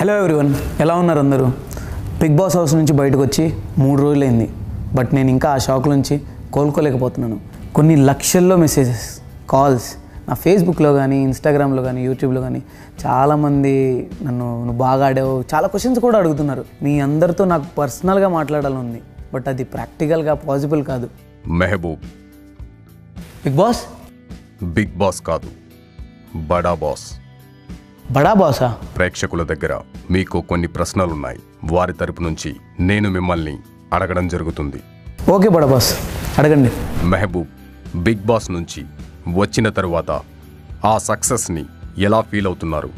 Hello everyone ఎలా ఉన్నారు అందరూ బిగ్ బాస్ హౌస్ నుంచి బయటకు వచ్చి మూడు రోజులైంది బట్ నేను ఇంకా ఆ షాక్ నుంచి కోలుకోలేకపోతున్నాను కొన్ని లక్షల్లో మెసేజెస్ కాల్స్ నా ఫేస్బుక్లో కానీ ఇన్స్టాగ్రామ్లో కానీ యూట్యూబ్లో కానీ చాలామంది నన్ను నువ్వు బాగా ఆడావు చాలా క్వశ్చన్స్ కూడా అడుగుతున్నారు మీ అందరితో నాకు పర్సనల్గా మాట్లాడాలని ఉంది బట్ అది ప్రాక్టికల్గా పాసిబుల్ కాదు Mehaboob big boss big boss కాదు బడా బాస్ బడా బాసా ప్రేక్షకుల దగ్గర మీకు కొన్ని ప్రశ్నలున్నాయి వారి తరపు నుంచి నేను మిమ్మల్ని అడగడం జరుగుతుంది ఓకే బడా బాస్ అడగండి మెహబూబ్ బిగ్ బాస్ నుంచి వచ్చిన తరువాత ఆ సక్సెస్ని ఎలా ఫీల్ అవుతున్నారు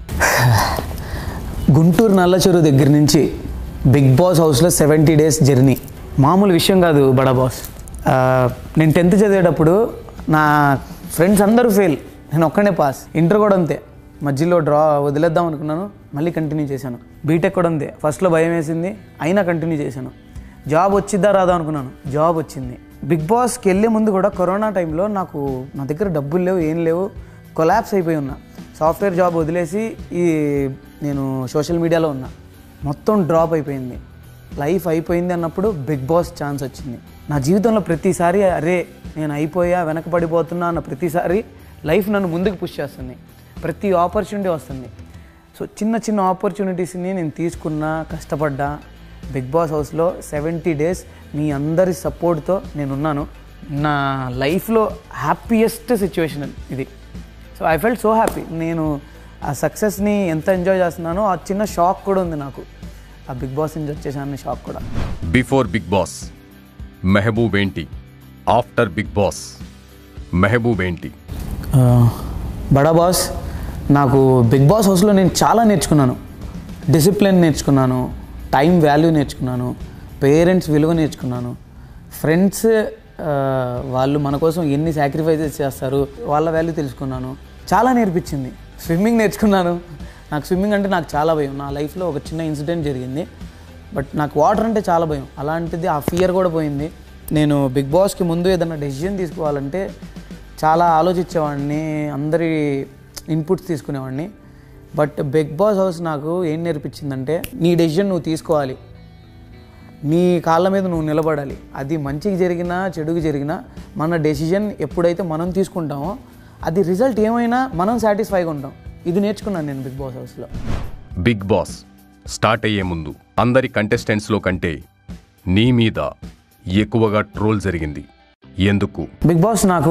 గుంటూరు నల్లచెరువు దగ్గర నుంచి బిగ్ బాస్ హౌస్లో సెవెంటీ డేస్ జర్నీ మామూలు విషయం కాదు బడా బాస్ ఆ, నేను టెన్త్ చదివేటప్పుడు నా ఫ్రెండ్స్ అందరూ ఫెయిల్ నేను ఒక్కనే పాస్ ఇంటర్ కూడా అంతే మధ్యలో డ్రా వదిలేద్దాం అనుకున్నాను మళ్ళీ కంటిన్యూ చేశాను బీటెక్ కూడా అంతే ఫస్ట్లో భయం వేసింది అయినా కంటిన్యూ చేశాను జాబ్ వచ్చిద్దా రాదా అనుకున్నాను జాబ్ వచ్చింది బిగ్ బాస్కి వెళ్ళే ముందు కూడా కరోనా టైంలో నాకు నా దగ్గర డబ్బులు లేవు ఏం లేవు కొలాప్స్ అయిపోయి ఉన్నా సాఫ్ట్వేర్ జాబ్ వదిలేసి ఈ నేను సోషల్ మీడియాలో ఉన్నా మొత్తం డ్రాప్ అయిపోయింది లైఫ్ అయిపోయింది అన్నప్పుడు బిగ్ బాస్ ఛాన్స్ వచ్చింది నా జీవితంలో ప్రతిసారి అరే నేను అయిపోయా వెనకబడిపోతున్నా అన్న ప్రతిసారి లైఫ్ నన్ను ముందుకు పుష్ చేస్తుంది ప్రతి ఆపర్చునిటీ వస్తుంది సో చిన్న చిన్న ఆపర్చునిటీస్ని నేను తీసుకున్నా కష్టపడ్డా బిగ్ బాస్ హౌస్లో సెవెంటీ డేస్ మీ అందరి సపోర్ట్తో నేనున్నాను నా లైఫ్లో హ్యాపీయెస్ట్ సిచ్యువేషన్ ఇది so I felt so happy నేను ఆ సక్సెస్ని ఎంత ఎంజాయ్ చేస్తున్నానో ఆ చిన్న షాక్ కూడా ఉంది నాకు ఆ బిగ్ బాస్ నుంచి వచ్చేసాను షాక్ కూడా బిఫోర్ బిగ్ బాస్ మెహబూబ్ ఏంటి ఆఫ్టర్ బిగ్ బాస్ మెహబూబ్ ఏంటి ఆ, బడా బాస్ నాకు బిగ్ బాస్ హౌస్లో నేను చాలా నేర్చుకున్నాను డిసిప్లిన్ నేర్చుకున్నాను టైం వాల్యూ నేర్చుకున్నాను పేరెంట్స్ విలువ నేర్చుకున్నాను ఫ్రెండ్స్ ఆ, వాళ్ళు మన కోసం ఎన్ని సాక్రిఫైసెస్ చేస్తారు వాళ్ళ వాల్యూ తెలుసుకున్నాను చాలా నేర్పించింది స్విమ్మింగ్ నేర్చుకున్నాను నాకు స్విమ్మింగ్ అంటే నాకు చాలా భయం నా లైఫ్లో ఒక చిన్న ఇన్సిడెంట్ జరిగింది బట్ నాకు వాటర్ అంటే చాలా భయం అలాంటిది ఆ ఫియర్ కూడా పోయింది నేను బిగ్ బాస్కి ముందు ఏదైనా డెసిజన్ తీసుకోవాలంటే చాలా ఆలోచించేవాడిని అందరి ఇన్పుట్స్ తీసుకునేవాడిని బట్ బిగ్ బాస్ హౌస్ నాకు ఏం నేర్పించిందంటే నీ డెసిజన్ నువ్వు తీసుకోవాలి నీ కాళ్ళ మీద నువ్వు నిలబడాలి అది మంచికి జరిగినా చెడుకి జరిగినా మన డెసిజన్ ఎప్పుడైతే మనం తీసుకుంటామో అది రిజల్ట్ ఏమైనా మనం సాటిస్ఫైగా ఉంటాం ఇది నేర్చుకున్నాను నేను బిగ్ బాస్ హౌస్లో బిగ్ బాస్ స్టార్ట్ అయ్యే ముందు అందరి కంటెస్టెంట్స్లో కంటే నీ మీద ఎక్కువగా ట్రోల్ జరిగింది ఎందుకు బిగ్ బాస్ నాకు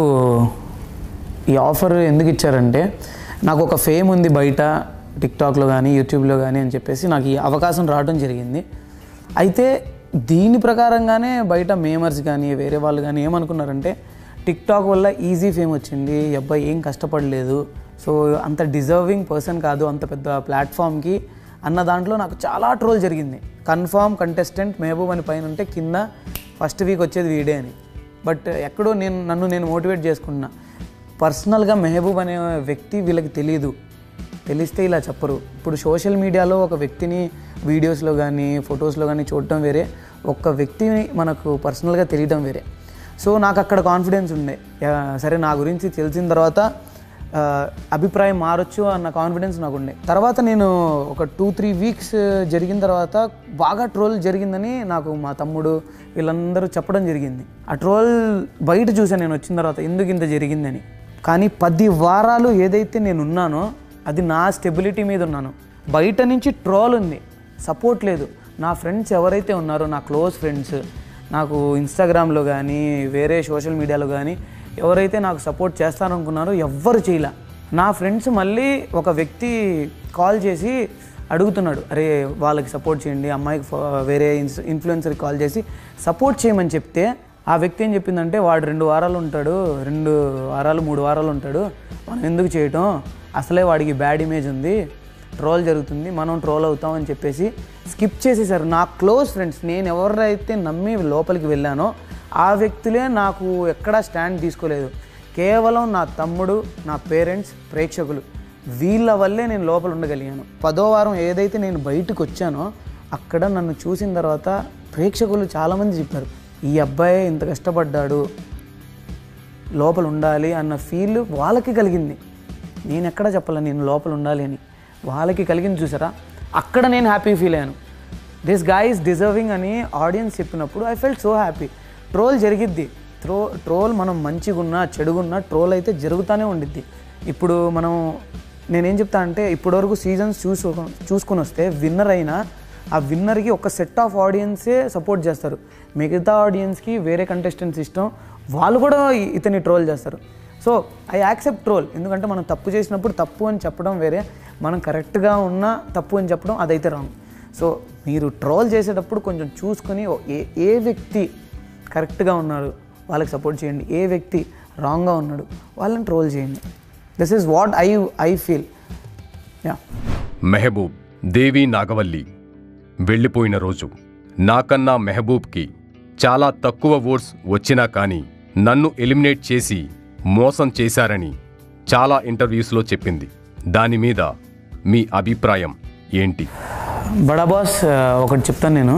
ఈ ఆఫర్ ఎందుకు ఇచ్చారంటే నాకు ఒక ఫేమ్ ఉంది బయట టిక్టాక్లో కానీ యూట్యూబ్లో కానీ అని చెప్పేసి నాకు ఈ అవకాశం రావడం జరిగింది అయితే దీని ప్రకారంగానే బయట మేమర్స్ కానీ వేరే వాళ్ళు కానీ ఏమనుకున్నారంటే టిక్టాక్ వల్ల ఈజీ ఫేమ్ వచ్చింది ఈ అబ్బాయి ఏం కష్టపడలేదు సో అంత డిజర్వింగ్ పర్సన్ కాదు అంత పెద్ద ప్లాట్ఫామ్కి అన్న దాంట్లో నాకు చాలా ట్రోల్ జరిగింది కన్ఫామ్ కంటెస్టెంట్ మహబూబ్ అని పైన ఉంటే కింద ఫస్ట్ వీక్ వచ్చేది వీడే అని బట్ ఎక్కడో నేను నన్ను నేను మోటివేట్ చేసుకున్నా పర్సనల్గా మెహబూబ్ అనే వ్యక్తి వీళ్ళకి తెలియదు తెలిస్తే ఇలా చెప్పరు ఇప్పుడు సోషల్ మీడియాలో ఒక వ్యక్తిని వీడియోస్లో కానీ ఫొటోస్లో కానీ చూడటం వేరే ఒక్క వ్యక్తిని మనకు పర్సనల్గా తెలియడం వేరే సో నాకు అక్కడ కాన్ఫిడెన్స్ ఉండే యా, సరే నా గురించి తెలిసిన తర్వాత ఆ, అభిప్రాయం మారొచ్చు అన్న కాన్ఫిడెన్స్ నాకు ఉండే తర్వాత నేను ఒక టూ త్రీ వీక్స్ జరిగిన తర్వాత బాగా ట్రోల్ జరిగిందని నాకు మా తమ్ముడు వీళ్ళందరూ చెప్పడం జరిగింది ఆ ట్రోల్ బయట చూసాను నేను వచ్చిన తర్వాత ఎందుకు ఇంత జరిగిందని కానీ పది వారాలు ఏదైతే నేను ఉన్నానో అది నా స్టెబిలిటీ మీద ఉన్నాను బయట నుంచి ట్రోల్ ఉంది సపోర్ట్ లేదు నా ఫ్రెండ్స్ ఎవరైతే ఉన్నారో నా క్లోజ్ ఫ్రెండ్స్ నాకు ఇన్స్టాగ్రామ్లో కానీ వేరే సోషల్ మీడియాలో కానీ ఎవరైతే నాకు సపోర్ట్ చేస్తారనుకున్నారో ఎవ్వరు చేయలే నా ఫ్రెండ్స్ మళ్ళీ ఒక వ్యక్తి కాల్ చేసి అడుగుతున్నాడు అరే వాళ్ళకి సపోర్ట్ చేయండి అమ్మాయికి ఫో- వేరే ఇన్స్ ఇన్ఫ్లుయెన్సర్కి కాల్ చేసి సపోర్ట్ చేయమని చెప్తే ఆ వ్యక్తి ఏం చెప్పిందంటే వాడు రెండు వారాలు ఉంటాడు రెండు వారాలు మూడు వారాలు ఉంటాడు మనం ఎందుకు చేయటం అసలే వాడికి బ్యాడ్ ఇమేజ్ ఉంది ట్రోల్ జరుగుతుంది మనం ట్రోల్ అవుతాం అని చెప్పేసి స్కిప్ చేసేసారు నా క్లోజ్ ఫ్రెండ్స్ నేను ఎవరైతే నమ్మి లోపలికి వెళ్ళానో ఆ వ్యక్తులే నాకు ఎక్కడా స్టాండ్ తీసుకోలేదు కేవలం నా తమ్ముడు నా పేరెంట్స్ ప్రేక్షకులు వీళ్ళ వల్లే నేను లోపల ఉండగలిగాను పదో వారం ఏదైతే నేను బయటకు వచ్చానో అక్కడ నన్ను చూసిన తర్వాత ప్రేక్షకులు చాలామంది చెప్పారు ఈ అబ్బాయి ఇంత కష్టపడ్డాడు లోపల ఉండాలి అన్న ఫీల్ వాళ్ళకి కలిగింది నేను ఎక్కడ చెప్పాలి నేను లోపల ఉండాలి అని వాళ్ళకి కలిగింది చూసారా అక్కడ నేను హ్యాపీ ఫీల్ అయ్యాను దిస్ గాయ్ ఈస్ డిజర్వింగ్ అని ఆడియన్స్ చెప్పినప్పుడు I felt so happy troll జరిగిద్ది ట్రో ట్రోల్ మనం మంచిగున్నా చెడుగున్నా ట్రోల్ అయితే జరుగుతూనే ఉండిద్ది ఇప్పుడు మనం నేనేం చెప్తా అంటే ఇప్పటివరకు సీజన్స్ చూసు చూసుకొని వస్తే విన్నర్ అయినా ఆ విన్నర్కి ఒక సెట్ ఆఫ్ ఆడియన్సే సపోర్ట్ చేస్తారు మిగతా ఆడియన్స్కి వేరే కంటెస్టెంట్స్ ఇష్టం వాళ్ళు కూడా ఇ- ఇతన్ని ట్రోల్ చేస్తారు సో ఐ యాక్సెప్ట్ ట్రోల్ ఎందుకంటే మనం తప్పు చేసినప్పుడు తప్పు అని చెప్పడం వేరే మనం కరెక్ట్గా ఉన్నా తప్పు అని చెప్పడం అదైతే రాంగ్ సో మీరు ట్రోల్ చేసేటప్పుడు కొంచెం చూసుకొని ఓ- ఏ ఏ వ్యక్తి కరెక్ట్గా ఉన్నారు వాళ్ళకి సపోర్ట్ చేయండి ఏ వ్యక్తి రాంగ్గా ఉన్నాడు వాళ్ళని ట్రోల్ చేయండి this is what I I feel yeah Mehaboob Devi Nagavalli వెళ్ళిపోయిన రోజు నాకన్నా మెహబూబ్కి చాలా తక్కువ ఓట్స్ వచ్చినా కానీ నన్ను ఎలిమినేట్ చేసి మోసం చేశారని చాలా ఇంటర్వ్యూస్లో చెప్పింది దాని మీద మీ అభిప్రాయం ఏంటి బడా బాస్ ఆ, ఒకటి చెప్తాను నేను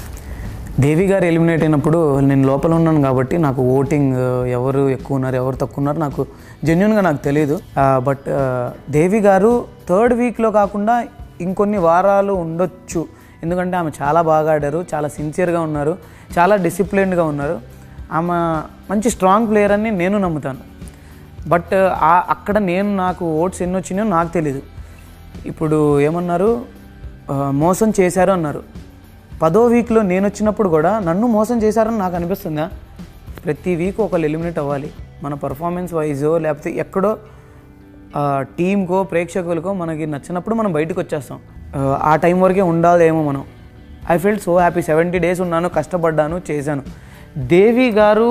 దేవి గారు ఎలిమినేట్ అయినప్పుడు నేను లోపల ఉన్నాను కాబట్టి నాకు ఓటింగ్ ఆ, ఎవరు ఎక్కువ ఉన్నారు ఎవరు తక్కువ ఉన్నారు నాకు జెన్యున్గా నాకు తెలియదు బట్ దేవి గారు థర్డ్ వీక్లో కాకుండా ఇంకొన్ని వారాలు ఉండొచ్చు ఎందుకంటే ఆమె చాలా బాగా ఆడారు చాలా సిన్సియర్గా ఉన్నారు చాలా డిసిప్లిన్డ్గా ఉన్నారు ఆమె మంచి స్ట్రాంగ్ ప్లేయర్ అని నేను నమ్ముతాను బట్ ఆ అక్కడ నేను నాకు ఓట్స్ ఎన్ని వచ్చినాయో నాకు తెలీదు ఇప్పుడు ఏమన్నారు ఆ, మోసం చేశారు అన్నారు పదో వీక్లో నేను వచ్చినప్పుడు కూడా నన్ను మోసం చేశారని నాకు అనిపిస్తుందా ప్రతి వీక్ ఒకళ్ళు ఎలిమినేట్ అవ్వాలి మన పర్ఫార్మెన్స్ వైజో లేకపోతే ఎక్కడో ఆ, టీంకో ప్రేక్షకులకో మనకి నచ్చినప్పుడు మనం బయటకు వచ్చేస్తాం ఆ, ఆ టైం వరకే ఉండాలేమో మనం I feel so happy seventy days ఉన్నాను కష్టపడ్డాను చేశాను దేవి గారు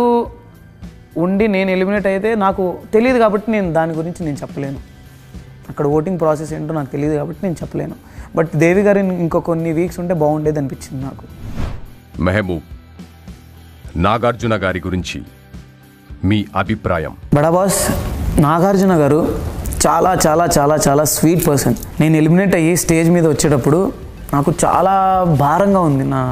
ఉండి నేను ఎలిమినేట్ అయితే నాకు తెలియదు కాబట్టి నేను దాని గురించి నేను చెప్పలేను అక్కడ ఓటింగ్ ప్రాసెస్ ఏంటో నాకు తెలియదు కాబట్టి నేను చెప్పలేను బట్ దేవి గారు ఇంకో కొన్ని వీక్స్ ఉంటే బాగుండేది అనిపించింది నాకు మెహబూబ్ నాగార్జున గారి గురించి మీ అభిప్రాయం బడా బాస్ నాగార్జున గారు చాలా చాలా చాలా చాలా స్వీట్ పర్సన్ నేను ఎలిమినేట్ అయ్యి స్టేజ్ మీద వచ్చేటప్పుడు నాకు చాలా భారంగా ఉంది నా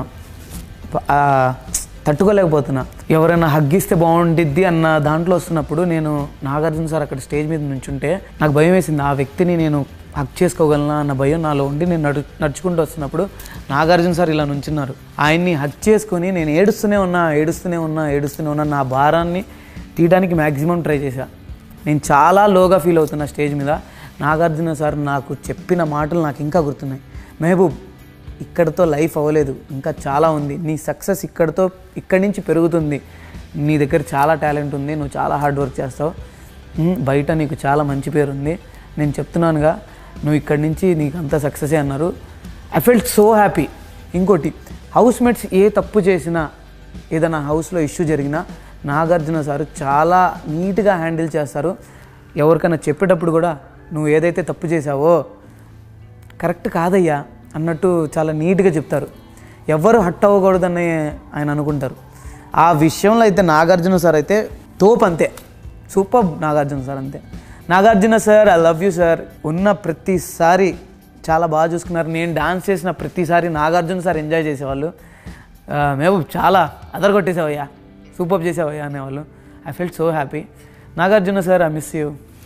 ఆ, తట్టుకోలేకపోతున్నా ఎవరైనా హగ్గిస్తే బాగుండిద్ది అన్న దాంట్లో వస్తున్నప్పుడు నేను నాగార్జున సార్ అక్కడ స్టేజ్ మీద నుంచుంటే నాకు భయం వేసింది ఆ వ్యక్తిని నేను హక్ చేసుకోగలనా అన్న భయం నాలో ఉండి నేను నడు నడుచుకుంటూ వస్తున్నప్పుడు నాగార్జున సార్ ఇలా నుంచున్నారు ఆయన్ని హక్ చేసుకొని నేను ఏడుస్తూనే ఉన్నా ఏడుస్తూనే ఉన్నా ఏడుస్తూనే ఉన్నా నా భారాన్ని తీయడానికి మ్యాక్సిమం ట్రై చేశా నేను చాలా లోగా ఫీల్ అవుతున్నా స్టేజ్ మీద నాగార్జున సార్ నాకు చెప్పిన మాటలు నాకు ఇంకా గుర్తున్నాయి మెహబూబ్ ఇక్కడితో లైఫ్ అవ్వలేదు ఇంకా చాలా ఉంది నీ సక్సెస్ ఇక్కడితో ఇక్కడి నుంచి పెరుగుతుంది నీ దగ్గర చాలా టాలెంట్ ఉంది నువ్వు చాలా హార్డ్ వర్క్ చేస్తావు ఉమ్, బయట నీకు చాలా మంచి పేరు ఉంది నేను చెప్తున్నానుగా నువ్వు ఇక్కడి నుంచి నీకు అంత సక్సెసే అన్నారు ఐ ఫెల్ట్ సో హ్యాపీ ఇంకోటి హౌస్ మేట్స్ ఏ తప్పు చేసినా ఏదైనా హౌస్లో ఇష్యూ జరిగినా నాగార్జున సారు చాలా నీట్గా హ్యాండిల్ చేస్తారు ఎవరికైనా చెప్పేటప్పుడు కూడా నువ్వు ఏదైతే తప్పు చేసావో కరెక్ట్ కాదయ్యా అన్నట్టు చాలా నీట్గా చెప్తారు ఎవరు హట్ అవ్వకూడదని ఆయన అనుకుంటారు ఆ విషయంలో అయితే నాగార్జున సార్ అయితే తోపు అంతే సూపర్ నాగార్జున సార్ అంతే Nagarjuna sir I love you sir ఉన్న ప్రతిసారి చాలా బాగా చూసుకున్నారు నేను డాన్స్ చేసిన ప్రతిసారి నాగార్జున సార్ ఎంజాయ్ చేసేవాళ్ళు ఆ, మేము చాలా అదరగొట్టేసావయ్యా సూపర్ చేసావయ్యా అనేవాళ్ళు I felt so happy Nagarjuna sir I miss you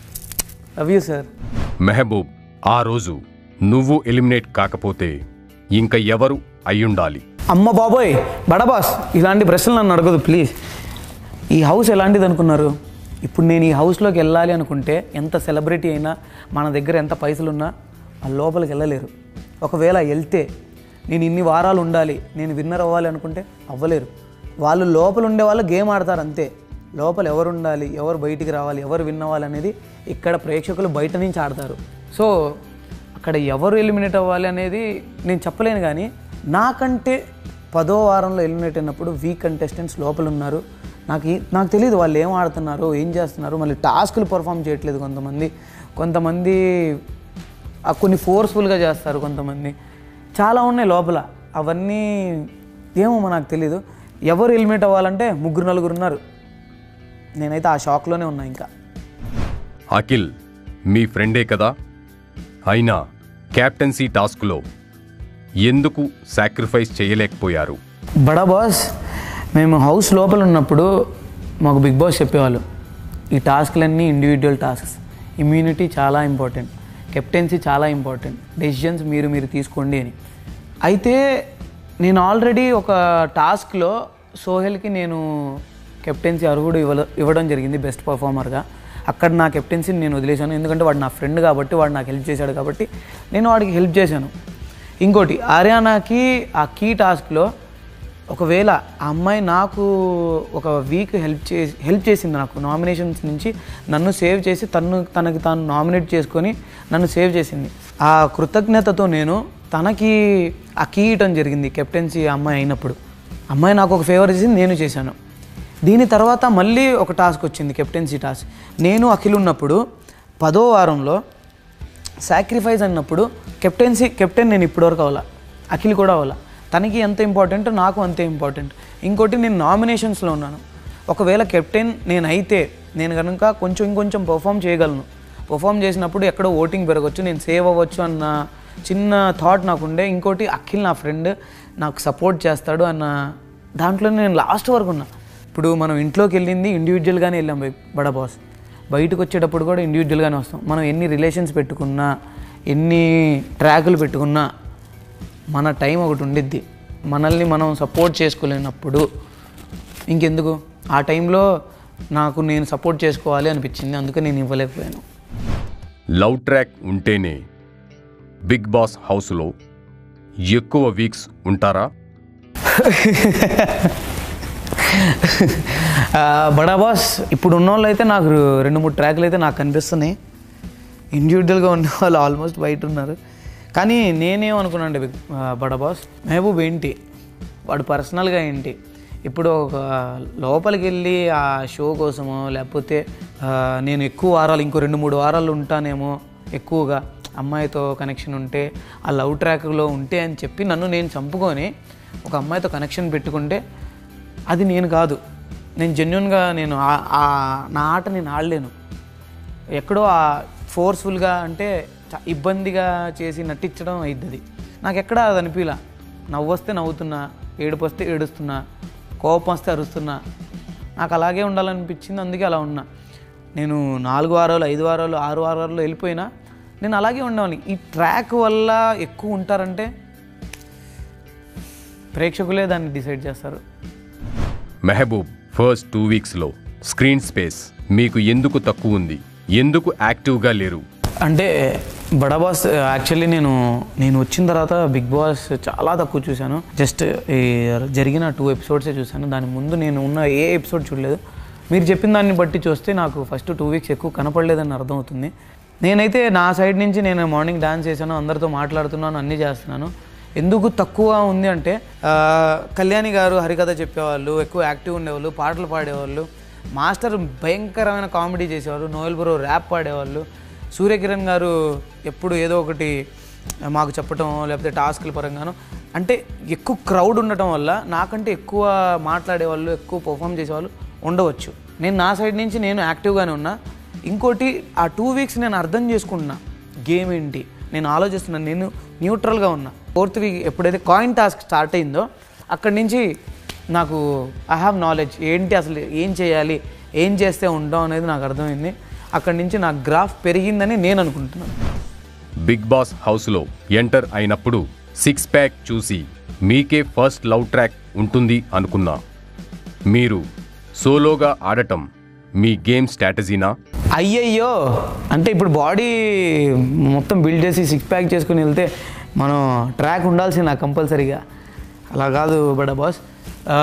love you sir Mehaboob ఆ రోజు నువ్వు ఎలిమినేట్ కాకపోతే ఇంక ఎవరు అయ్యుండాలి అమ్మ బాబోయ్ బడబాస్ ఇలాంటి ప్రశ్నలు నన్ను అడగదు ప్లీజ్ ఈ హౌస్ ఎలాంటిది అనుకున్నారు ఇప్పుడు నేను ఈ హౌస్లోకి వెళ్ళాలి అనుకుంటే ఎంత సెలబ్రిటీ అయినా మన దగ్గర ఎంత పైసలు ఉన్నా వాళ్ళ లోపలికి వెళ్ళలేరు ఒకవేళ వెళ్తే నేను ఇన్ని వారాలు ఉండాలి నేను విన్నర్ అవ్వాలి అనుకుంటే అవ్వలేరు వాళ్ళు లోపల ఉండే వాళ్ళు గేమ్ ఆడతారు అంతే లోపల ఎవరు ఉండాలి ఎవరు బయటికి రావాలి ఎవరు విన్ అవ్వాలి అనేది ఇక్కడ ప్రేక్షకులు బయట నుంచి ఆడతారు సో అక్కడ ఎవరు ఎలిమినేట్ అవ్వాలి అనేది నేను చెప్పలేను కానీ నాకంటే పదో వారంలో ఎలిమినేట్ అయినప్పుడు వీక్ కంటెస్టెంట్స్ లోపల ఉన్నారు నాకు ఈ- నాకు తెలియదు వాళ్ళు ఏం ఆడుతున్నారు ఏం చేస్తున్నారు మళ్ళీ టాస్కులు పర్ఫామ్ చేయట్లేదు కొంతమంది కొంతమంది ఆ కొన్ని ఫోర్స్ఫుల్గా చేస్తారు కొంతమంది చాలా ఉన్నాయి లోపల అవన్నీ ఏమో నాకు తెలీదు ఎవరు ఎలిమినేట్ అవ్వాలంటే ముగ్గురు నలుగురు ఉన్నారు నేనైతే ఆ షాక్లోనే ఉన్నా ఇంకా అఖిల్ మీ ఫ్రెండే కదా అయినా క్యాప్టెన్సీ టాస్క్లో ఎందుకు సాక్రిఫైస్ చేయలేకపోయారు బడా బాస్ మేము హౌస్ లోపల ఉన్నప్పుడు మాకు బిగ్ బాస్ చెప్పేవాళ్ళు ఈ టాస్క్లన్నీ ఇండివిజువల్ టాస్క్స్ ఇమ్యూనిటీ చాలా ఇంపార్టెంట్ కెప్టెన్సీ చాలా ఇంపార్టెంట్ డెసిషన్స్ మీరు మీరు తీసుకోండి అని అయితే నేను ఆల్రెడీ ఒక టాస్క్లో సోహెల్కి నేను కెప్టెన్సీ అర్హుడు ఇవ్వ ఇవ్వడం జరిగింది బెస్ట్ పర్ఫార్మర్గా అక్కడ నా కెప్టెన్సీని నేను వదిలేశాను ఎందుకంటే వాడు నా ఫ్రెండ్ కాబట్టి వాడు నాకు హెల్ప్ చేశాడు కాబట్టి నేను వాడికి హెల్ప్ చేశాను ఇంకోటి ఆర్యానాకి ఆ కీ టాస్క్లో ఒకవేళ ఆ అమ్మాయి నాకు ఒక వీక్ హెల్ప్ చేసి హెల్ప్ చేసింది నాకు నామినేషన్స్ నుంచి నన్ను సేవ్ చేసి తను తనకి తాను నామినేట్ చేసుకొని నన్ను సేవ్ చేసింది ఆ కృతజ్ఞతతో నేను తనకి ఆ కీ ఇవ్వటం జరిగింది కెప్టెన్సీ అమ్మాయి అయినప్పుడు అమ్మాయి నాకు ఒక ఫేవర్ చేసింది నేను చేశాను దీని తర్వాత మళ్ళీ ఒక టాస్క్ వచ్చింది కెప్టెన్సీ టాస్క్ నేను అఖిల్ ఉన్నప్పుడు పదో వారంలో సాక్రిఫైస్ అన్నప్పుడు కెప్టెన్సీ కెప్టెన్ నేను ఇప్పటివరకు అవ్వాలా అఖిల్ కూడా అవ్వాలా తనకి ఎంత ఇంపార్టెంట్ నాకు అంతే ఇంపార్టెంట్ ఇంకోటి నేను నామినేషన్స్లో ఉన్నాను ఒకవేళ కెప్టెన్ నేను అయితే నేను కనుక కొంచెం ఇంకొంచెం పర్ఫామ్ చేయగలను పర్ఫామ్ చేసినప్పుడు ఎక్కడో ఓటింగ్ పెరగచ్చు నేను సేవ్ అవ్వచ్చు అన్న చిన్న థాట్ నాకు ఉండే ఇంకోటి అఖిల్ నా ఫ్రెండ్ నాకు సపోర్ట్ చేస్తాడు అన్న దాంట్లో నేను లాస్ట్ వరకు ఉన్నా ఇప్పుడు మనం ఇంట్లోకి వెళ్ళింది ఇండివిజువల్గానే వెళ్ళాం బై బడా బాస్ బయటకు వచ్చేటప్పుడు కూడా ఇండివిజువల్గానే వస్తాం మనం ఎన్ని రిలేషన్స్ పెట్టుకున్నా ఎన్ని ట్రాకులు పెట్టుకున్నా మన టైం ఒకటి ఉండిద్ది మనల్ని మనం సపోర్ట్ చేసుకోలేనప్పుడు ఇంకెందుకు ఆ టైంలో నాకు నేను సపోర్ట్ చేసుకోవాలి అనిపించింది అందుకే నేను ఇవ్వలేకపోయాను లవ్ ట్రాక్ ఉంటేనే బిగ్ బాస్ హౌస్లో ఎక్కువ వీక్స్ ఉంటారా ఆ, బడా బాస్ ఇప్పుడు ఉన్న వాళ్ళు అయితే నాకు రెండు మూడు ట్రాక్లు అయితే నాకు కనిపిస్తున్నాయి ఇండివిజువల్గా ఉన్న వాళ్ళు ఆల్మోస్ట్ బయట ఉన్నారు కానీ నేనేమనుకున్నాను బిగ్ ఆ, బడా బాస్ మహబూబ్ ఏంటి వాడు పర్సనల్గా ఏంటి ఇప్పుడు ఒక లోపలికి వెళ్ళి ఆ షో కోసమో లేకపోతే ఆ, నేను ఎక్కువ వారాలు ఇంకో రెండు మూడు వారాలు ఉంటానేమో ఎక్కువగా అమ్మాయితో కనెక్షన్ ఉంటే ఆ లవ్ ట్రాక్లో ఉంటే అని చెప్పి నన్ను నేను చంపుకొని ఒక అమ్మాయితో కనెక్షన్ పెట్టుకుంటే అది నేను కాదు నేను జెన్యున్గా నేను ఆ- ఆ నా ఆట నేను ఆడలేను ఎక్కడో ఆ ఫోర్స్ఫుల్గా అంటే చ- ఇబ్బందిగా చేసి నటించడం అయిద్దది నాకు ఎక్కడ అది అనిపించలా నవ్వు వస్తే నవ్వుతున్నా ఏడుపు వస్తే ఏడుస్తున్నా కోపం వస్తే అరుస్తున్నా నాకు అలాగే ఉండాలనిపించింది అందుకే అలా ఉన్నా నేను నాలుగు వారాలు ఐదు వారాలు ఆరు వారాల్లో వెళ్ళిపోయినా నేను అలాగే ఉండేవాడిని ఈ ట్రాక్ వల్ల ఎక్కువ ఉంటారంటే ప్రేక్షకులే దాన్ని డిసైడ్ చేస్తారు మెహబూబ్ ఫస్ట్ టూ వీక్స్లో స్క్రీన్ స్పేస్ మీకు ఎందుకు తక్కువ ఉంది ఎందుకు యాక్టివ్గా లేరు అంటే బడా బాస్ యాక్చువల్లీ నేను నేను వచ్చిన తర్వాత బిగ్ బాస్ చాలా తక్కువ చూశాను జస్ట్ ఈ జరిగిన టూ ఎపిసోడ్సే చూశాను దాని ముందు నేను ఉన్న ఏ ఎపిసోడ్ చూడలేదు మీరు చెప్పిన దాన్ని బట్టి చూస్తే నాకు ఫస్ట్ టూ వీక్స్ ఎక్కువ కనపడలేదని అర్థమవుతుంది నేనైతే నా సైడ్ నుంచి నేను మార్నింగ్ డాన్స్ చేశాను అందరితో మాట్లాడుతున్నాను అన్నీ చేస్తున్నాను ఎందుకు తక్కువ ఉంది అంటే ఆ, కళ్యాణి గారు హరికథ చెప్పేవాళ్ళు ఎక్కువ యాక్టివ్ ఉండేవాళ్ళు పాటలు పాడేవాళ్ళు మాస్టర్ భయంకరమైన కామెడీ చేసేవాళ్ళు నోయల్ బ్రో ర్యాప్ పాడేవాళ్ళు సూర్యకిరణ్ గారు ఎప్పుడు ఏదో ఒకటి మాకు చెప్పటం లేకపోతే టాస్క్ల పరంగాను అంటే ఎక్కువ క్రౌడ్ ఉండటం వల్ల నాకంటే ఎక్కువ మాట్లాడేవాళ్ళు ఎక్కువ పర్ఫామ్ చేసేవాళ్ళు ఉండవచ్చు నేను నా సైడ్ నుంచి నేను యాక్టివ్గానే ఉన్నా ఇంకోటి ఆ టూ వీక్స్ నేను అర్థం చేసుకుంటున్నా గేమ్ ఏంటి నేను ఆలోచిస్తున్నాను నేను న్యూట్రల్గా ఉన్నా ఫోర్త్ వీక్ ఎప్పుడైతే కాయిన్ టాస్క్ స్టార్ట్ అయిందో అక్కడి నుంచి నాకు ఐ హ్యావ్ నాలెడ్జ్ ఏంటి అసలు ఏం చేయాలి ఏం చేస్తే ఉంటాం అనేది నాకు అర్థమైంది అక్కడి నుంచి నా గ్రాఫ్ పెరిగిందని నేను అనుకుంటున్నాను బిగ్ బాస్ హౌస్లో ఎంటర్ అయినప్పుడు సిక్స్ ప్యాక్ చూసి మీకే ఫస్ట్ లవ్ ట్రాక్ ఉంటుంది అనుకున్నా మీరు సోలోగా ఆడటం మీ గేమ్ స్ట్రాటజీనా అయ్యయ్యో అంటే ఇప్పుడు బాడీ మొత్తం బిల్డ్ చేసి సిక్స్ ప్యాక్ చేసుకుని వెళ్తే మనం ట్రాక్ ఉండాల్సింది కంపల్సరీగా అలా కాదు బడా బాస్ ఆ,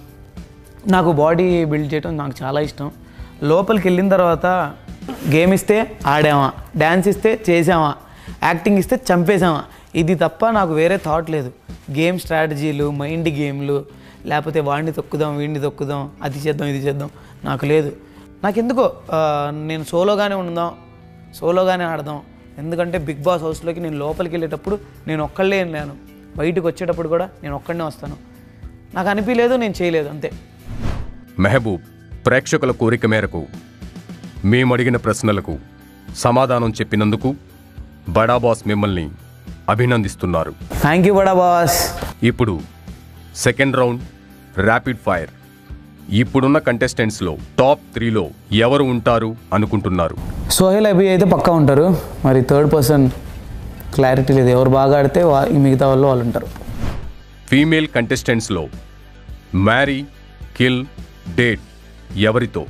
నాకు బాడీ బిల్డ్ చేయడం నాకు చాలా ఇష్టం లోపలికి వెళ్ళిన తర్వాత గేమ్ ఇస్తే ఆడామా డ్యాన్స్ ఇస్తే చేసామా యాక్టింగ్ ఇస్తే చంపేసామా ఇది తప్ప నాకు వేరే థాట్ లేదు గేమ్ స్ట్రాటజీలు మైండ్ గేమ్లు లేకపోతే వాడిని తొక్కుదాం వీడిని తొక్కుదాం అది చేద్దాం ఇది చేద్దాం నాకు లేదు నాకెందుకో ఆ, నేను సోలోగానే ఉందాం సోలోగానే ఆడదాం ఎందుకంటే బిగ్ బాస్ హౌస్లోకి నేను లోపలికి వెళ్ళేటప్పుడు నేను ఒక్కళ్ళే వెళ్ళాను బయటకు వచ్చేటప్పుడు కూడా నేను ఒక్కడనే వస్తాను నాకు అనిపించలేదు నేను చేయలేదు అంతే మెహబూబ్ ప్రేక్షకుల కోరిక మేరకు మేమడిగిన ప్రశ్నలకు సమాధానం చెప్పినందుకు బడా బాస్ మిమ్మల్ని అభినందిస్తున్నారు థ్యాంక్ యూ బడా బాస్ ఇప్పుడు సెకండ్ రౌండ్ ర్యాపిడ్ ఫైర్ ఇప్పుడున్న కంటెస్టెంట్స్లో టాప్ త్రీలో ఎవరు ఉంటారు అనుకుంటున్నారు సోహెల్ అభి అయితే పక్కా ఉంటారు మరి థర్డ్ పర్సన్ క్లారిటీ లేదు ఎవరు బాగా ఆడితే వా ఈ మిగతా వాళ్ళు వాళ్ళు ఉంటారు ఫీమేల్ కంటెస్టెంట్స్లో మ్యారీ కిల్ డేట్ ఎవరితో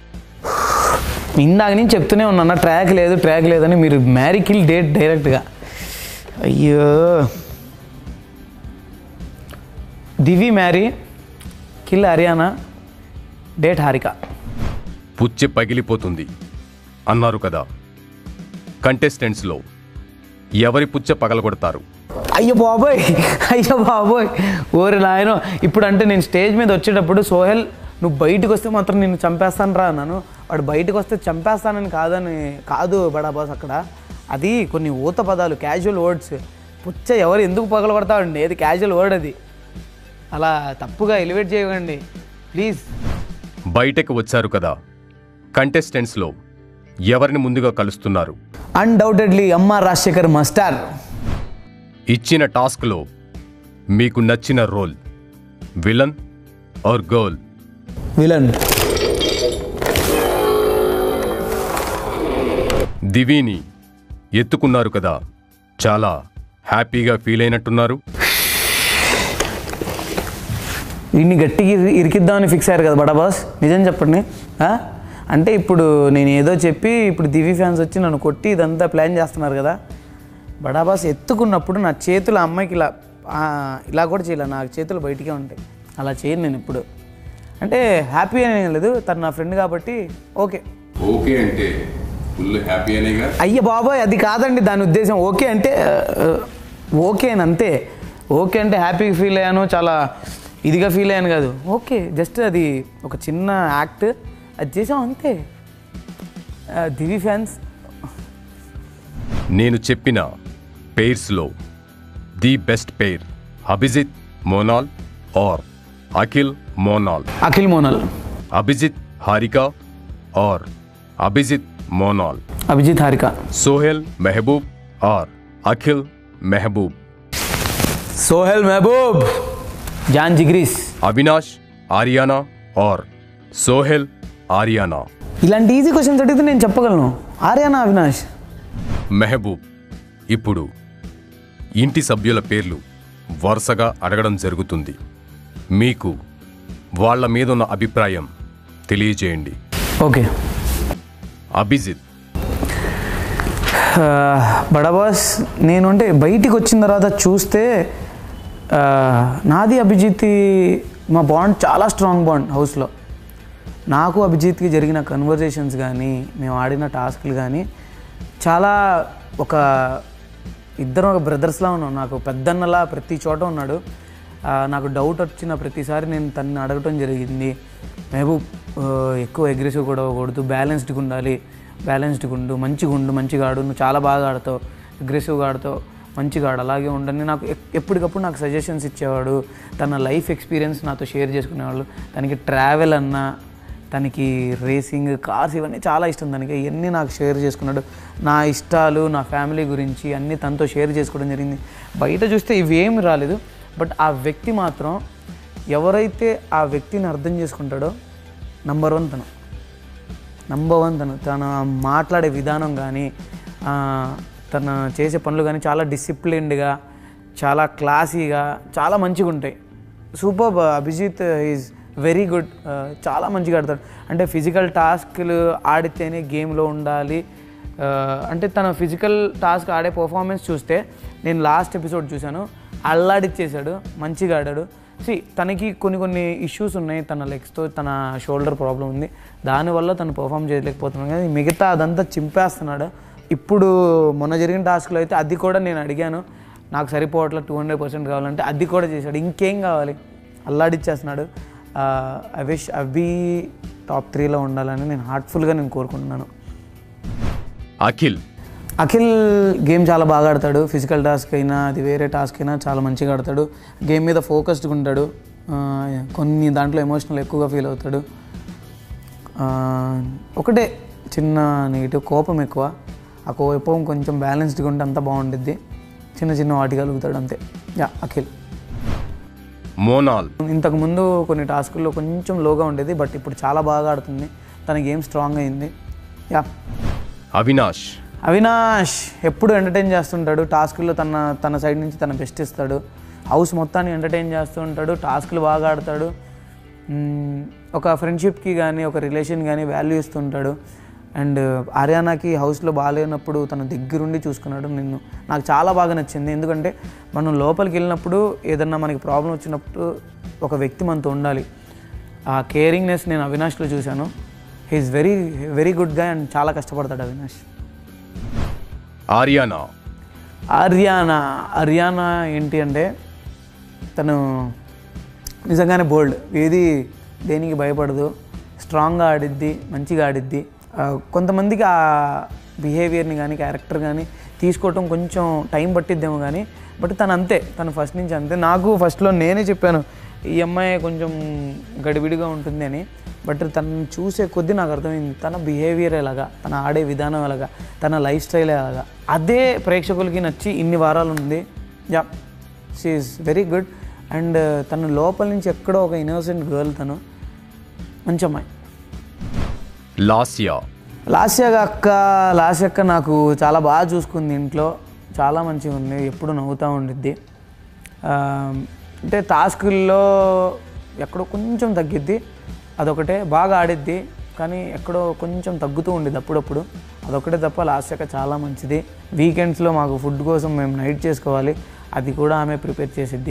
ఇందాక నుంచి చెప్తూనే ఉన్నా ట్రాక్ లేదు ట్రాక్ లేదని మీరు మ్యారీ కిల్ డేట్ డైరెక్ట్గా అయ్యో Divi marry kill Ariyana date Harika పుచ్చె పగిలిపోతుంది అన్నారు కదా కంటెస్టెంట్స్లో ఎవరి పుచ్చె పగలగొడతారు అయ్యో బాబోయ్ అయ్యో బాబోయ్ ఓరి నాయన ఇప్పుడు అంటే నేను స్టేజ్ మీద వచ్చేటప్పుడు సోహెల్ నువ్వు బయటకు వస్తే మాత్రం నేను చంపేస్తాను రా అన్నాను వాడు బయటకు వస్తే చంపేస్తానని కాదని కాదు బడా బాస్ అక్కడ అది కొన్ని ఊత పదాలు క్యాజువల్ వర్డ్స్ పుచ్చ ఎవరు ఎందుకు పగలగొడతావండి ఏది క్యాజువల్ వర్డ్ అది అలా తప్పుగా ఎలివేట్ చేయకండి ప్లీజ్ బయటకు వచ్చారు కదా కంటెస్టెంట్స్లో ఎవరిని ముందుగా కలుస్తున్నారు అన్డౌటెడ్లీ అమ్మ రాజశేఖర్ మస్టార్ ఇచ్చిన టాస్క్లో మీకు నచ్చిన role villain or girl villain దివిని ఎత్తుకున్నారు కదా చాలా హ్యాపీగా ఫీల్ అయినట్టున్నారు వీడిని గట్టిగా ఇరి- ఇరికిద్దామని ఫిక్స్ అయ్యారు కదా బడా బాస్ నిజం చెప్పండి ఆ? అంటే ఇప్పుడు నేను ఏదో చెప్పి ఇప్పుడు దివి ఫ్యాన్స్ వచ్చి నన్ను కొట్టి ఇదంతా ప్లాన్ చేస్తున్నారు కదా బడా బాస్ ఎత్తుకున్నప్పుడు నా చేతులు ఆ అమ్మాయికి ఇలా ఆ, ఇలా కూడా చేయలే నా చేతులు బయటికే ఉంటాయి అలా చేయను నేను ఇప్పుడు అంటే హ్యాపీ అని ఏం లేదు తను నా ఫ్రెండ్ కాబట్టి ఓకే ఓకే అంటే ఫుల్ హ్యాపీ అనేగా అయ్య బాబాయ్ అది కాదండి దాని ఉద్దేశం ఓకే అంటే ఆ, ఓకే అని అంతే ఓకే అంటే హ్యాపీగా ఫీల్ అయ్యాను చాలా ఇదిగా ఫీల్ అయ్యాను కాదు ఓకే జస్ట్ అది ఒక చిన్న యాక్ట్ అది చేసాం అంతే ఆ, దివి ఫ్యాన్స్ నేను చెప్పిన పెయిర్స్లో the best pair Abhijeet Monal or Akhil Monal Akhil Monal Abhijeet Harika or Abhijeet Monal Abhijeet Harika Sohel Mehaboob or Akhil Mehaboob Sohel Mehaboob జాన్ జిగ్రీస్ అవినాష్ ఆర్యానా ఆర్ సోహెల్ ఆర్యానా ఇలాంటి ఈజీ క్వశ్చన్స్ అడిగితే నేను చెప్పగలను ఆర్యానా అవినాష్ మెహబూబ్ ఇప్పుడు ఇంటి సభ్యుల పేర్లు వరుసగా అడగడం జరుగుతుంది మీకు వాళ్ళ మీదున్న అభిప్రాయం తెలియజేయండి ఓకే అభిజిత్ బడబాస్ నేను అంటే బయటికి వచ్చిన తర్వాత చూస్తే ఆ, నాది అభిజిత్ మా బాండ్ చాలా స్ట్రాంగ్ బాండ్ హౌస్లో నాకు అభిజిత్కి జరిగిన కన్వర్జేషన్స్ కానీ మేము ఆడిన టాస్క్లు కానీ చాలా ఒక ఇద్దరం ఒక బ్రదర్స్లా ఉన్నాం నాకు పెద్దన్నలా ప్రతి చోట ఉన్నాడు ఆ, నాకు డౌట్ వచ్చిన ప్రతిసారి నేను తనని అడగటం జరిగింది మహబూబ్ ఆ, ఎక్కువ అగ్రెసివ్ కూడా అవ్వకూడదు బ్యాలెన్స్డ్గా ఉండాలి బ్యాలెన్స్డ్గా ఉండు మంచిగా ఉండు మంచిగా ఆడు నువ్వు చాలా బాగా ఆడతావు అగ్రెసివ్గా ఆడతావు మంచిగా ఆడు అలాగే ఉండని నాకు ఎప్- ఎప్పటికప్పుడు నాకు సజెషన్స్ ఇచ్చేవాడు తన లైఫ్ ఎక్స్పీరియన్స్ నాతో షేర్ చేసుకునేవాళ్ళు తనకి ట్రావెల్ అన్నా తనకి రేసింగ్ కార్స్ ఇవన్నీ చాలా ఇష్టం తనకి ఇవన్నీ నాకు షేర్ చేసుకున్నాడు నా ఇష్టాలు నా ఫ్యామిలీ గురించి అన్నీ తనతో షేర్ చేసుకోవడం జరిగింది బయట చూస్తే ఇవేమి రాలేదు బట్ ఆ వ్యక్తి మాత్రం ఎవరైతే ఆ వ్యక్తిని అర్థం చేసుకుంటాడో నంబర్ వన్ తను నంబర్ వన్ తను తన మాట్లాడే విధానం కానీ ఆ, తన చేసే పనులు కానీ చాలా డిసిప్లిన్డ్గా చాలా క్లాసీగా చాలా మంచిగా ఉంటాయి super Abhijeet is very good చాలా మంచిగా ఆడతాడు అంటే ఫిజికల్ టాస్క్లు ఆడితేనే గేమ్లో ఉండాలి ఆ, అంటే తన ఫిజికల్ టాస్క్ ఆడే పర్ఫార్మెన్స్ చూస్తే నేను లాస్ట్ ఎపిసోడ్ చూశాను అల్లాడిచ్చేసాడు మంచిగా ఆడాడు సి తనకి కొన్ని కొన్ని ఇష్యూస్ ఉన్నాయి తన లెగ్స్తో తన షోల్డర్ ప్రాబ్లం ఉంది దానివల్ల తను పర్ఫామ్ చేయలేకపోతున్నాడు కానీ మిగతా అదంతా చింపేస్తున్నాడు ఇప్పుడు మొన్న జరిగిన టాస్క్లో అయితే అది కూడా నేను అడిగాను నాకు సరిపోవట్లే టూ హండ్రెడ్ పర్సెంట్ కావాలంటే అది కూడా చేశాడు ఇంకేం కావాలి అల్లాడిచ్చేస్తున్నాడు ఐ విష్ అవి టాప్ త్రీలో ఉండాలని నేను హార్ట్ఫుల్గా నేను కోరుకుంటున్నాను అఖిల్ అఖిల్ గేమ్ చాలా బాగా ఆడతాడు ఫిజికల్ టాస్క్ అయినా అది వేరే టాస్క్ అయినా చాలా మంచిగా ఆడతాడు గేమ్ మీద ఫోకస్డ్గా ఉంటాడు ఆ, కొన్ని దాంట్లో ఎమోషనల్ ఎక్కువగా ఫీల్ అవుతాడు ఆ, ఒకటే చిన్న నెగిటివ్ కోపం ఎక్కువ ఆ కోపం కొంచెం బ్యాలెన్స్డ్గా ఉంటే అంతా బాగుండిద్ది చిన్న చిన్న వాటి కలుగుతాడు అంతే యా అఖిల్ మోనాల్ ఇంతకుముందు కొన్ని టాస్కుల్లో కొంచెం లోగా ఉండేది బట్ ఇప్పుడు చాలా బాగా ఆడుతుంది తన గేమ్ స్ట్రాంగ్ అయింది యా అవినాష్ అవినాష్ ఎప్పుడు ఎంటర్టైన్ చేస్తుంటాడు టాస్కుల్లో తన తన సైడ్ నుంచి తన బెస్ట్ ఇస్తాడు హౌస్ మొత్తాన్ని ఎంటర్టైన్ చేస్తూ ఉంటాడు టాస్కులు బాగా ఆడతాడు మ్మ్, ఒక ఫ్రెండ్షిప్కి కానీ ఒక రిలేషన్ కానీ వాల్యూ ఇస్తుంటాడు అండ్ ఆర్యానాకి హౌస్లో బాగాలేనప్పుడు తన దగ్గరుండి చూసుకున్నాడు నిన్ను నాకు చాలా బాగా నచ్చింది ఎందుకంటే మనం లోపలికి వెళ్ళినప్పుడు ఏదన్నా మనకి ప్రాబ్లం వచ్చినప్పుడు ఒక వ్యక్తి మనతో ఉండాలి ఆ కేరింగ్నెస్ నేను అవినాష్లో చూశాను హీఈస్ వెరీ వెరీ గుడ్ గా అండ్ చాలా కష్టపడతాడు అవినాష్ ఆర్యానా ఆర్యానా ఆర్యానా ఏంటి అంటే తను నిజంగానే బోల్డ్ ఏది దేనికి భయపడదు స్ట్రాంగ్గా ఆడిద్ది మంచిగా ఆడిద్ది ఆ, కొంతమందికి ఆ బిహేవియర్ని కానీ క్యారెక్టర్ కానీ తీసుకోవటం కొంచెం టైం పట్టిద్దేమో కానీ బట్ తను అంతే తను ఫస్ట్ నుంచి అంతే నాకు ఫస్ట్లో నేనే చెప్పాను ఈ అమ్మాయి కొంచెం గడిబిడిగా ఉంటుంది అని బట్ తను చూసే కొద్దీ నాకు అర్థమైంది తన బిహేవియర్ ఎలాగా తన ఆడే విధానం ఎలాగా తన లైఫ్ స్టైల్ ఎలాగా అదే ప్రేక్షకులకి నచ్చి ఇన్ని వారాలు ఉంది yeah she's very good and తను లోపల నుంచి ఎక్కడో ఒక ఇన్నోసెంట్ గర్ల్ తను మంచి అమ్మాయి లాస్యా లాస్య అక్క లాస్య అక్క నాకు చాలా బాగా చూసుకుంది ఇంట్లో చాలా మంచిగా ఉంది ఎప్పుడు నవ్వుతూ ఉండిద్ది ఆ, అంటే టాస్కుల్లో ఎక్కడో కొంచెం తగ్గిద్ది అదొకటే బాగా ఆడిద్ది కానీ ఎక్కడో కొంచెం తగ్గుతూ ఉండిద్ది అప్పుడప్పుడు అదొకటే తప్ప లాస్ట్ అక్క చాలా మంచిది వీకెండ్స్లో మాకు ఫుడ్ కోసం మేము నైట్ చేసుకోవాలి అది కూడా ఆమె ప్రిపేర్ చేసిద్ది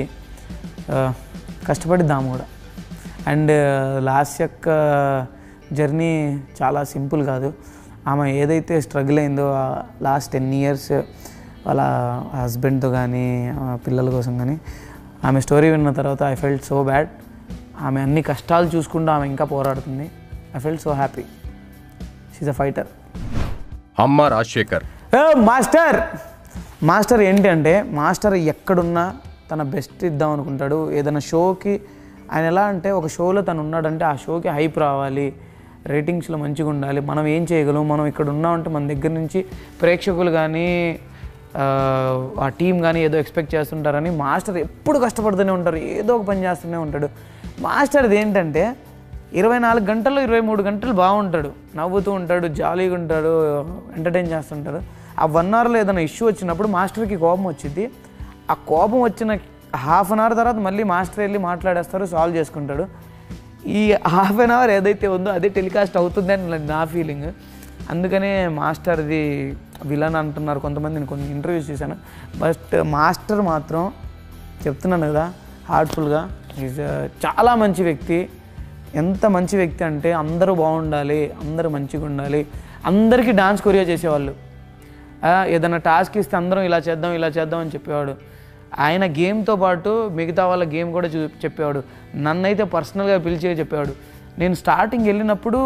ఆ, కష్టపడిద్ది ఆమె కూడా అండ్ లాస్ట్ యొక్క జర్నీ చాలా సింపుల్ కాదు ఆమె ఏదైతే స్ట్రగుల్ అయిందో లాస్ట్ టెన్ ఇయర్స్ వాళ్ళ హస్బెండ్తో కానీ పిల్లల కోసం కానీ ఆమె స్టోరీ విన్న తర్వాత ఐ ఫెల్ట్ సో బ్యాడ్ ఆమె అన్ని కష్టాలు చూసుకుంటూ ఆమె ఇంకా పోరాడుతుంది I felt so happy she's a fighter Amma Rajasekhar A master master ఏంటి అంటే మాస్టర్ ఎక్కడున్నా తన బెస్ట్ ఇద్దాం అనుకుంటాడు ఏదైనా షోకి ఆయన ఎలా అంటే ఒక షోలో తను ఉన్నాడంటే ఆ షోకి హైప్ రావాలి రేటింగ్స్లో మంచిగా ఉండాలి మనం ఏం చేయగలం మనం ఇక్కడ ఉన్నామంటే మన దగ్గర నుంచి ప్రేక్షకులు కానీ ఆ, ఆ టీం కానీ ఏదో ఎక్స్పెక్ట్ చేస్తుంటారని మాస్టర్ ఎప్పుడు కష్టపడుతూనే ఉంటారు ఏదో ఒక పని చేస్తూనే ఉంటాడు మాస్టర్ది ఏంటంటే ఇరవై నాలుగు గంటలు ఇరవై మూడు గంటలు బాగుంటాడు నవ్వుతూ ఉంటాడు జాలీగా ఉంటాడు ఎంటర్టైన్ చేస్తుంటాడు ఆ వన్ అవర్లో ఏదైనా ఇష్యూ వచ్చినప్పుడు మాస్టర్కి కోపం వచ్చింది ఆ కోపం వచ్చిన హాఫ్ అన్ అవర్ తర్వాత మళ్ళీ మాస్టర్ వెళ్ళి మాట్లాడేస్తారు సాల్వ్ చేసుకుంటాడు ఈ హాఫ్ అన్ అవర్ ఏదైతే ఉందో అదే టెలికాస్ట్ అవుతుందని నా ఫీలింగ్ అందుకనే మాస్టర్ది విలన్ అంటున్నారు కొంతమంది నేను కొన్ని ఇంటర్వ్యూస్ చూశాను బట్ మాస్టర్ మాత్రం చెప్తున్నాను కదా హార్ట్ఫుల్గా ఈజ్ చాలా మంచి వ్యక్తి ఎంత మంచి వ్యక్తి అంటే అందరూ బాగుండాలి అందరూ మంచిగా ఉండాలి అందరికీ డాన్స్ కొరియా చేసేవాళ్ళు ఆ, ఏదైనా టాస్క్ ఇస్తే అందరం ఇలా చేద్దాం ఇలా చేద్దాం అని చెప్పేవాడు ఆయన గేమ్తో పాటు మిగతా వాళ్ళ గేమ్ కూడా చూ చెప్పేవాడు నన్నైతే పర్సనల్గా పిలిచే చెప్పేవాడు నేను స్టార్టింగ్ వెళ్ళినప్పుడు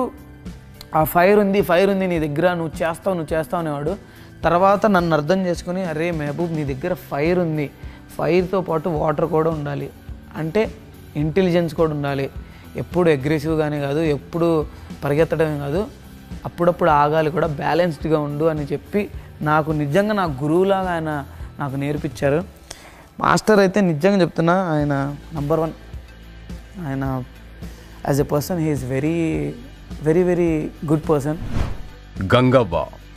ఆ ఫైర్ ఉంది ఫైర్ ఉంది నీ దగ్గర నువ్వు చేస్తావు నువ్వు చేస్తావు అనేవాడు తర్వాత నన్ను అర్థం చేసుకుని అరే మహబూబ్ నీ దగ్గర ఫైర్ ఉంది ఫైర్తో పాటు వాటర్ కూడా ఉండాలి అంటే ఇంటెలిజెన్స్ కూడా ఉండాలి ఎప్పుడు అగ్రెసివ్గానే కాదు ఎప్పుడు పరిగెత్తడమే కాదు అప్పుడప్పుడు ఆగాలి కూడా బ్యాలెన్స్డ్గా ఉండు అని చెప్పి నాకు నిజంగా నా గురువులాగా ఆయన నాకు నేర్పించారు మాస్టర్ అయితే నిజంగా చెప్తున్నా ఆయన నంబర్ వన్ ఆయన as a person he's very very very good person Gangavva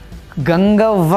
Gangavva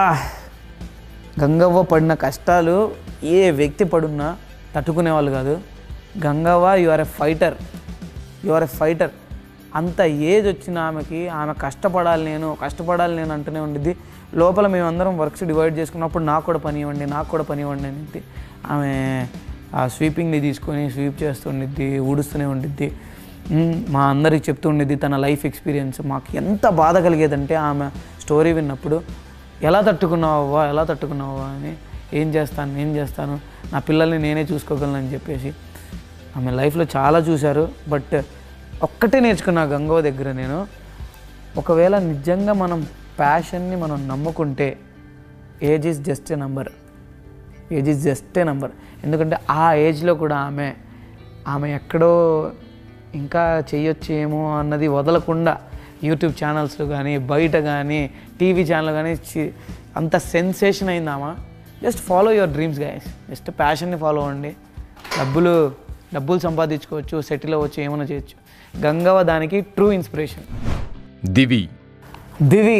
Gangavva పడిన కష్టాలు ఏ వ్యక్తి పడున్నా తట్టుకునేవాళ్ళు కాదు Gangavva you are a fighter you are a fighter అంత ఏజ్ వచ్చిన ఆమెకి ఆమె కష్టపడాలి నేను కష్టపడాలి నేను అంటూనే ఉండిద్ది లోపల మేమందరం వర్క్స్ డివైడ్ చేసుకున్నప్పుడు నాకు కూడా పని ఇవ్వండి నాకు కూడా పని ఇవ్వండి అనేది ఆమె ఆ స్వీపింగ్ని తీసుకొని స్వీప్ చేస్తూ ఉండిద్ది ఊడుస్తూనే ఉండిద్ది మ్మ్, మా అందరికి చెప్తూ ఉండేది తన లైఫ్ ఎక్స్పీరియన్స్ మాకు ఎంత బాధ కలిగేదంటే ఆమె స్టోరీ విన్నప్పుడు ఎలా తట్టుకున్నావా ఎలా తట్టుకున్నావా అని ఏం చేస్తాను ఏం చేస్తాను నా పిల్లల్ని నేనే చూసుకోగలను అని చెప్పేసి ఆమె లైఫ్లో చాలా చూశారు బట్ ఒక్కటే నేర్చుకున్నా గంగవ దగ్గర నేను ఒకవేళ నిజంగా మనం ప్యాషన్ని మనం నమ్ముకుంటే age is just a number age is just a number ఎందుకంటే ఆ ఏజ్లో కూడా ఆమె ఆమె ఎక్కడో ఇంకా చేయొచ్చేమో అన్నది వదలకుండా యూట్యూబ్ ఛానల్స్లో కానీ బయట కానీ టీవీ ఛానల్ కానీ చి- అంత సెన్సేషన్ అయిందామా just follow your dreams guys just ప్యాషన్ని ఫాలో అవ్వండి డబ్బులు డబ్బులు సంపాదించుకోవచ్చు సెటిల్ అవ్వచ్చు ఏమైనా చేయొచ్చు గంగవ్వ దానికి ట్రూ ఇన్స్పిరేషన్ దివి దివి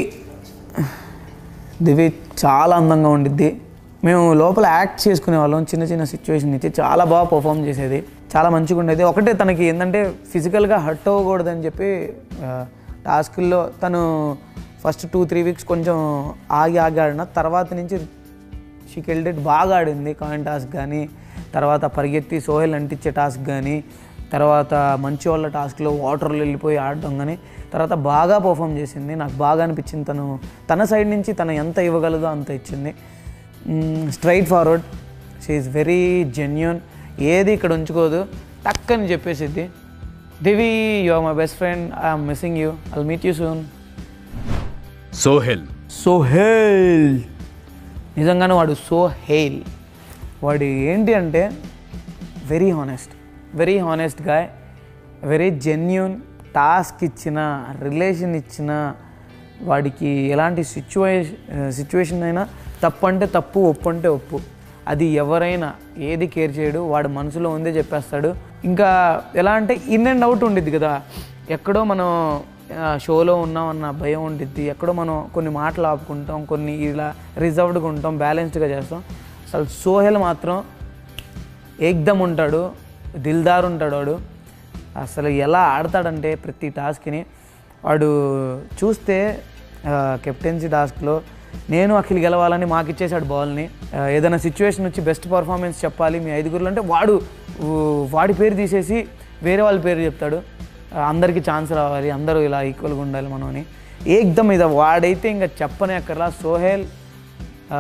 దివి చాలా అందంగా ఉండిద్ది మేము లోపల యాక్ట్ చేసుకునే వాళ్ళం చిన్న చిన్న సిచ్యువేషన్ ఇచ్చి చాలా బాగా పర్ఫామ్ చేసేది చాలా మంచిగా ఉండేది ఒకటే తనకి ఏంటంటే ఫిజికల్గా హర్ట్ అవ్వకూడదని చెప్పి ఆ, టాస్కుల్లో తను ఫస్ట్ టూ త్రీ వీక్స్ కొంచెం ఆగి ఆగి ఆడిన తర్వాత నుంచి షీ కెల్డెడ్ బాగా ఆడింది కాయిన్ టాస్క్ కానీ తర్వాత పరిగెత్తి సోహెల్ అంటించే టాస్క్ కానీ తర్వాత మంచి వాళ్ళ టాస్క్లో వాటర్లో వెళ్ళిపోయి ఆడడం కానీ తర్వాత బాగా పర్ఫామ్ చేసింది నాకు బాగా అనిపించింది తను తన సైడ్ నుంచి తను ఎంత ఇవ్వగలదో అంత ఇచ్చింది straightforward she's very genuine ఏది ఇక్కడ ఉంచుకోదు టక్ అని చెప్పేసిద్ది Divi you are my best friend I'm missing you I'll meet you soon Sohel Sohel నిజంగానే వాడు సో హెయిల్ వాడు ఏంటి అంటే very honest very honest guy very genuine task ఇచ్చిన రిలేషన్ ఇచ్చిన వాడికి ఎలాంటి సిచ్యువేషన్ సిచ్యువేషన్ అయినా తప్పు అంటే తప్పు ఒప్పు అంటే ఒప్పు అది ఎవరైనా ఏది కేర్ చేయడు వాడు మనసులో ఉందే చెప్పేస్తాడు ఇంకా ఎలా అంటే ఇన్ అండ్ అవుట్ ఉండిద్ది కదా ఎక్కడో మనం ఆ, షోలో ఉన్నామన్న భయం ఉండిద్ది ఎక్కడో మనం కొన్ని మాటలు ఆపుకుంటాం కొన్ని ఇలా రిజర్వ్డ్గా ఉంటాం బ్యాలెన్స్డ్గా చేస్తాం అసలు సోహెల్ మాత్రం ఏక్దమ్ ఉంటాడు దిల్దార్ ఉంటాడు వాడు అసలు ఎలా ఆడతాడంటే ప్రతి టాస్క్ని వాడు చూస్తే కెప్టెన్సీ టాస్క్లో నేను అఖిల్ గెలవాలని మాకు ఇచ్చేసాడు బాల్ని ఆ, ఏదైనా సిచ్యువేషన్ వచ్చి బెస్ట్ పర్ఫార్మెన్స్ చెప్పాలి మీ ఐదుగురులో అంటే వాడు ఊ, వాడి పేరు తీసేసి వేరే వాళ్ళ పేరు చెప్తాడు ఆ, అందరికీ ఛాన్స్ రావాలి అందరూ ఇలా ఈక్వల్గా ఉండాలి మనం అని ఏకదమ్ ఇద వాడైతే ఇంకా చెప్పనే అక్కర్లా సోహెల్ ఆ,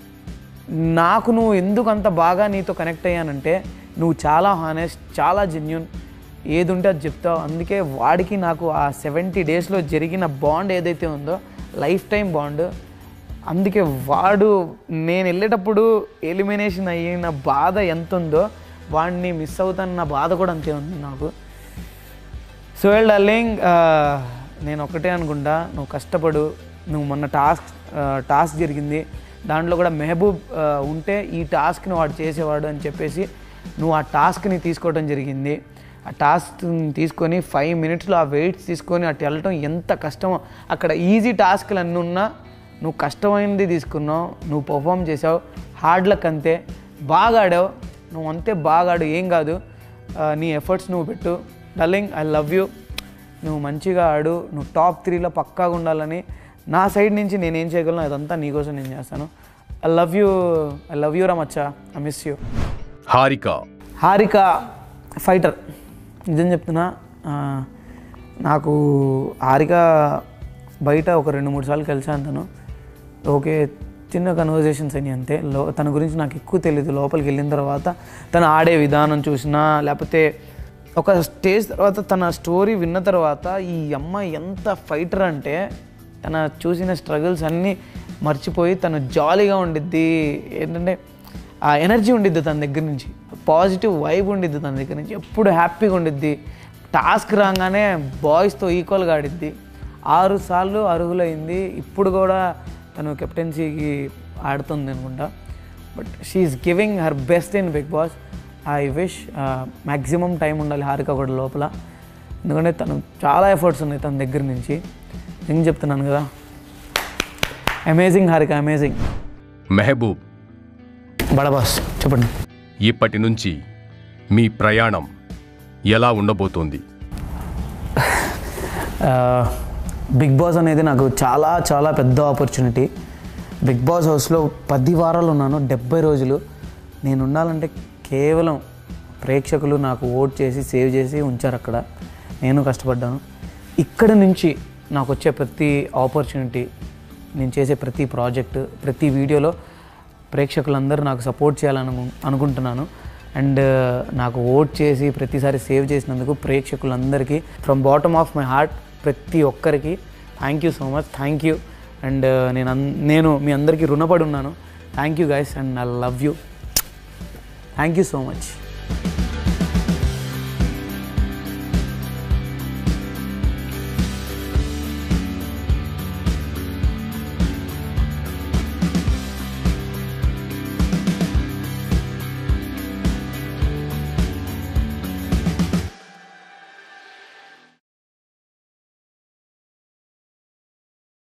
నాకు నువ్వు ఎందుకు అంత బాగా నీతో కనెక్ట్ అయ్యానంటే నువ్వు చాలా హానెస్ట్ చాలా జెన్యున్ ఏది ఉంటే అది చెప్తావు అందుకే వాడికి నాకు ఆ సెవెంటీ డేస్లో జరిగిన బాండ్ ఏదైతే ఉందో లైఫ్ టైం బాండ్ అందుకే వాడు నేను వెళ్ళేటప్పుడు ఎలిమినేషన్ అయిన బాధ ఎంత ఉందో వాడిని మిస్ అవుతానన్న బాధ కూడా అంతే ఉంది నాకు సో వెల్ డార్లింగ్ నేను ఒకటే అనుకుంటా నువ్వు కష్టపడు నువ్వు మొన్న టాస్క్ టాస్క్ జరిగింది దాంట్లో కూడా మెహబూబ్ ఆ, ఉంటే ఈ టాస్క్ని వాడు చేసేవాడు అని చెప్పేసి నువ్వు ఆ టాస్క్ని తీసుకోవడం జరిగింది ఆ టాస్క్ తీసుకొని ఫైవ్ మినిట్స్లో ఆ వెయిట్స్ తీసుకొని అటు వెళ్ళటం ఎంత కష్టమో అక్కడ ఈజీ టాస్క్లు అన్నీ ఉన్నా నువ్వు కష్టమైనది తీసుకున్నావు నువ్వు పర్ఫామ్ చేసావు హార్డ్ లక్ అంతే బాగా ఆడావు నువ్వు అంతే బాగా ఆడు ఏం కాదు ఆ, నీ ఎఫర్ట్స్ నువ్వు పెట్టు డల్లింగ్ ఐ లవ్ యూ నువ్వు మంచిగా ఆడు నువ్వు టాప్ త్రీలో పక్కాగా ఉండాలని నా సైడ్ నుంచి నేను ఏం చేయగలను అదంతా నీకోసం నేను చేస్తాను I love you I love you రమచ్చా I miss you Harika Harika fighter నిజం చెప్తున్నా ఆ, నాకు హారిక బయట ఒక రెండు మూడు సార్లు కలిసాను తను ఓకే చిన్న కన్వర్జేషన్స్ అని అంతే లో తన గురించి నాకు ఎక్కువ తెలియదు లోపలికి వెళ్ళిన తర్వాత తను ఆడే విధానం చూసినా లేకపోతే ఒక స్టేజ్ తర్వాత తన స్టోరీ విన్న తర్వాత ఈ అమ్మాయి ఎంత ఫైటర్ అంటే తన చూసిన స్ట్రగుల్స్ అన్నీ మర్చిపోయి తను జాలీగా ఉండిద్ది ఏంటంటే ఆ ఎనర్జీ ఉండిద్ది తన దగ్గర నుంచి పాజిటివ్ వైబ్ ఉండిద్ది తన దగ్గర నుంచి ఎప్పుడు హ్యాపీగా ఉండిద్ది టాస్క్ రాగానే బాయ్స్తో ఈక్వల్గా ఆడిద్ది ఆరు సార్లు అర్హులైంది ఇప్పుడు కూడా తను కెప్టెన్సీకి ఆడుతుంది అనుకుంటా but she's giving her best in big boss I wish maximum time ఉండాలి హారిక కూడా లోపల ఎందుకంటే తను చాలా ఎఫర్ట్స్ ఉన్నాయి తన దగ్గర నుంచి నేను చెప్తున్నాను కదా అమేజింగ్ హారిక అమేజింగ్ మెహబూబ్ బడబాస్ చెప్పండి ఇప్పటి నుంచి మీ ప్రయాణం ఎలా ఉండబోతోంది బిగ్ బాస్ అనేది నాకు చాలా చాలా పెద్ద ఆపర్చునిటీ బిగ్ బాస్ హౌస్లో పది వారాలు ఉన్నాను డెబ్బై రోజులు నేను ఉండాలంటే కేవలం ప్రేక్షకులు నాకు ఓట్ చేసి సేవ్ చేసి ఉంచారు అక్కడ నేను కష్టపడ్డాను ఇక్కడ నుంచి నాకు వచ్చే ప్రతి ఆపర్చునిటీ నేను చేసే ప్రతి ప్రాజెక్ట్ ప్రతి వీడియోలో ప్రేక్షకులందరూ నాకు సపోర్ట్ చేయాలని అను- అనుకుంటున్నాను అండ్ నాకు ఓట్ చేసి ప్రతిసారి సేవ్ చేసినందుకు ప్రేక్షకులందరికీ from bottom of my heart ప్రతి ఒక్కరికి thank you so much thank you and నేను అన్- నేను మీ అందరికీ రుణపడి ఉన్నాను thank you guys and I love you thank you so much